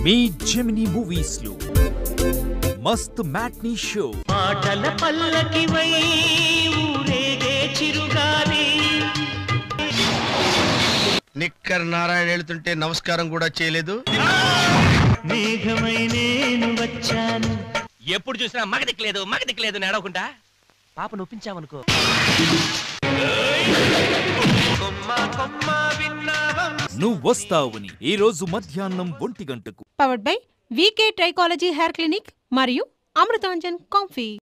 మీ Gemini movies లో మస్త్ matinee show పాటల పల్లకివై ఊరేగే చిరుగాలి నిక్కర్ నారాయణ వెళ్తుంటే నమస్కారం కూడా చేయలేదు మేఘమై నేను వచ్చాను ఎప్పుడు చూసినా మగ దిక్కులేదు మగ దిక్కులేదు నేడవకుండా పాప నొప్పించావనుకో నువ్వు వస్తావని ఈ రోజు మధ్యాహ్నం ఒంటి గంటకు powered by VK trichology hair clinic మరియు అమృతాంజన్ కాంఫీ